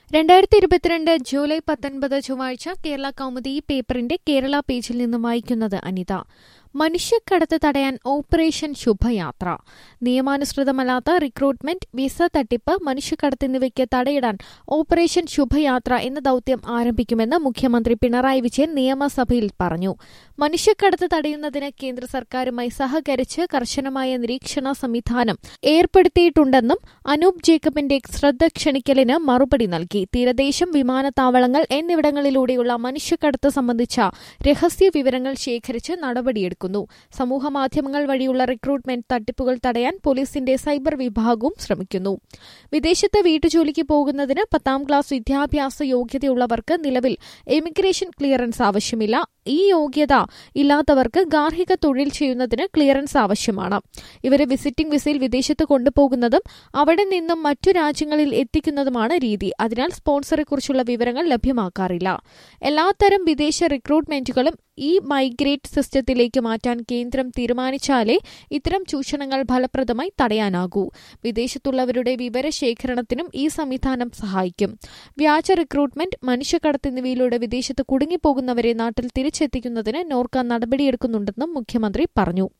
രണ്ടായിരത്തി ഇരുപത്തിരണ്ട് ജൂലൈ പത്തൊൻപത് ചൊവ്വാഴ്ച കേരള കൗമുദി പേപ്പറിന്റെ കേരള പേജിൽ നിന്ന് വായിക്കുന്നത് അനിത മനുഷ്യക്കടത്ത് തടയാൻ ഓപ്പറേഷൻ ശുഭയാത്ര നിയമാനുസൃതമല്ലാത്ത റിക്രൂട്ട്മെന്റ് വിസ തട്ടിപ്പ് മനുഷ്യക്കടത്ത് എന്നിവയ്ക്ക് തടയിടാൻ ഓപ്പറേഷൻ ശുഭയാത്ര എന്ന ദൌത്യം ആരംഭിക്കുമെന്ന് മുഖ്യമന്ത്രി പിണറായി വിജയൻ നിയമസഭയിൽ പറഞ്ഞു മനുഷ്യക്കടത്ത് തടയുന്നതിന് കേന്ദ്ര സർക്കാരുമായി സഹകരിച്ച് കർശനമായ നിരീക്ഷണ സംവിധാനം ഏർപ്പെടുത്തിയിട്ടുണ്ടെന്നും അനൂപ് ജേക്കബിന്റെ ശ്രദ്ധ ക്ഷണിക്കലിന് മറുപടി നൽകി തീരദേശം വിമാനത്താവളങ്ങൾ എന്നിവിടങ്ങളിലൂടെയുള്ള മനുഷ്യക്കടത്ത് സംബന്ധിച്ച രഹസ്യ വിവരങ്ങൾ ശേഖരിച്ച് നടപടിയെടുക്കുന്നു സമൂഹമാധ്യമങ്ങൾ വഴിയുള്ള റിക്രൂട്ട്മെന്റ് തട്ടിപ്പുകൾ തടയാൻ പോലീസിന്റെ സൈബർ വിഭാഗവും ശ്രമിക്കുന്നു വിദേശത്ത് വീട്ടുജോലിക്ക് പോകുന്നതിന് പത്താം ക്ലാസ് വിദ്യാഭ്യാസ യോഗ്യതയുള്ളവർക്ക് നിലവിൽ എമിഗ്രേഷൻ ക്ലിയറൻസ് ആവശ്യമില്ല ഈ യോഗ്യത ഇല്ലാത്തവർക്ക് ഗാർഹിക തൊഴിൽ ചെയ്യുന്നതിന് ക്ലിയറൻസ് ആവശ്യമാണ് ഇവരെ വിസിറ്റിംഗ് വിസയിൽ വിദേശത്ത് കൊണ്ടുപോകുന്നതും അവിടെ നിന്നും മറ്റു രാജ്യങ്ങളിൽ എത്തിക്കുന്നതുമാണ് രീതി അതിനാൽ സ്പോൺസറെക്കുറിച്ചുള്ള വിവരങ്ങൾ ലഭ്യമാക്കാറില്ല എല്ലാത്തരം വിദേശ റിക്രൂട്ട്മെന്റുകളും ഈ മൈഗ്രേറ്റ് സിസ്റ്റത്തിലേക്ക് മാറ്റാൻ കേന്ദ്രം തീരുമാനിച്ചാലേ ഇത്തരം ചൂഷണങ്ങൾ ഫലപ്രദമായി തടയാനാകൂ വിദേശത്തുള്ളവരുടെ വിവരശേഖരണത്തിനും ഈ സംവിധാനം സഹായിക്കും വ്യാജ റിക്രൂട്ട്മെന്റ് മനുഷ്യക്കടത്ത് എന്നിവയിലൂടെ വിദേശത്ത് കുടുങ്ങിപ്പോകുന്നവരെ നാട്ടിൽ തിരിച്ചെത്തിക്കുന്നതിന് നോർക്ക നടപടിയെടുക്കുന്നുണ്ടെന്നും മുഖ്യമന്ത്രി പറഞ്ഞു